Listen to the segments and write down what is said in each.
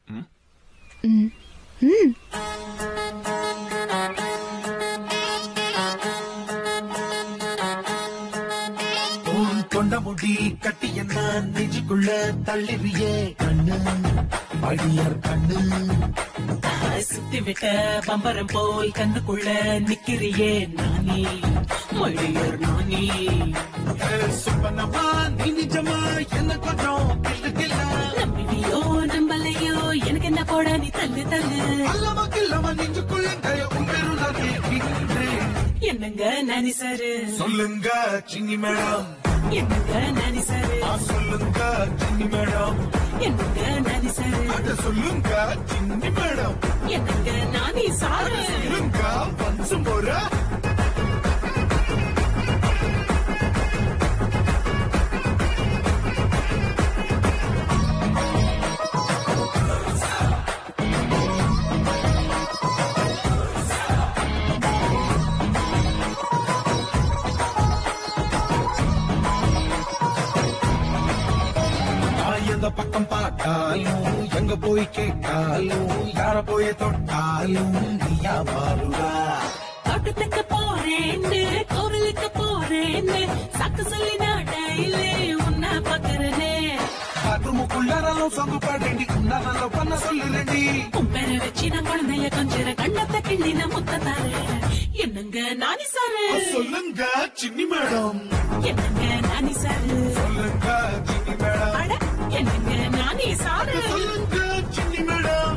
உன் தொண்ட முடி கட்டி என்ன நெஞ்சுக்குள்ள தள்ளிறியே கண்ணு அடியார் கண்ணு சுத்தி விட்ட பம்பரம் போல் கண்ணுக்குள்ள நிக்கிறியே நானி மடியர் நானி சுப்பனமா நீ நிஜமா என்ன கொஞ்சம் கிள்ளு கிள்ள நம்பினியோ நம்பலையோ எனக்கு என்ன போட நீ தள்ளு தள்ளு அல்லவா கில்லவா நெஞ்சுக்குள்ள கய உண்மையுள்ள கேட்கின்றேன் என்னங்க நானி சாரு சொல்லுங்க சின்னி மேடம் என்னங்க நானி சாரு ஆ, சொல்லுங்க சின்னி மேடம் என்னங்க நானி சாரு அத சொல்லுங்க சின்னி மேடம் என்னங்க நானி சாரு சொல்லுங்க வம்சம் போற நான் எந்த பக்கம் பார்த்தாலும் எங்க போய் கேட்டாலும் யார போய் தொட்டாலும் நீயா மாறுவா தோட்டத்துக்கு போறேன்னு கோவிலுக்கு போறேன்னு சாக்கு சொல்லி நான் டெய்லி உன்னை பாக்குறேனே பாத்ரூமுக்குள்ளாராலும் சொங்கு பாடேண்டி உன்னால பண்ண சொல்லுறேண்டி உன் பேரை வச்சு நான் குழந்தைய கொஞ்சம் கண்ணத்தை கிள்ளி நான் முத்த தாரேன் என்னங்க நானி சாரு சொல்லுங்க சின்னி மேடம் என்னங்க நானி சாரு சொல்லுங்க சின்னி மேடம் அட என்னங்க நானி சாரு சொல்லுங்க சின்னி மேடம்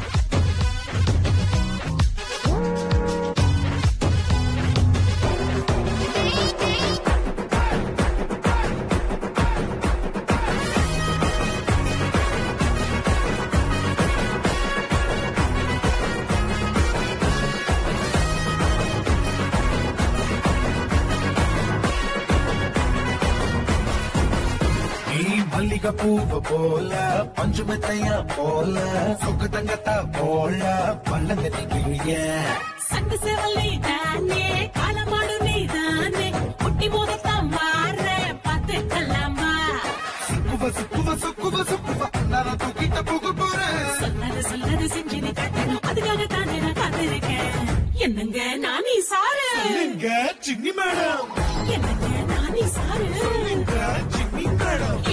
நீ மல்லிகை பூவ போல பஞ்சு மெத்தையா போல சொக்கு தங்கத்தா போல பல்லங்க நிக்கிறிய சண்டு செவலை தானே காலமாடு நீ தானே குட்டி மோதத்தான் மாற பார்த்துக்கலாமா சுக்குவ சுக்குவ சுக்குவ சுக்குவ நான் தூக்கிட்ட போக போறேன் சொன்னது சொன்னது செஞ்சு நீ கட்டணும் அதுக்காக தானே நான் காத்திருக்கேன் என்னங்க நானி சாரு சொல்லுங்க சின்னி மேடம் என்னங்க நானி சாரு சொல்லுங்க சின்னி மேடம்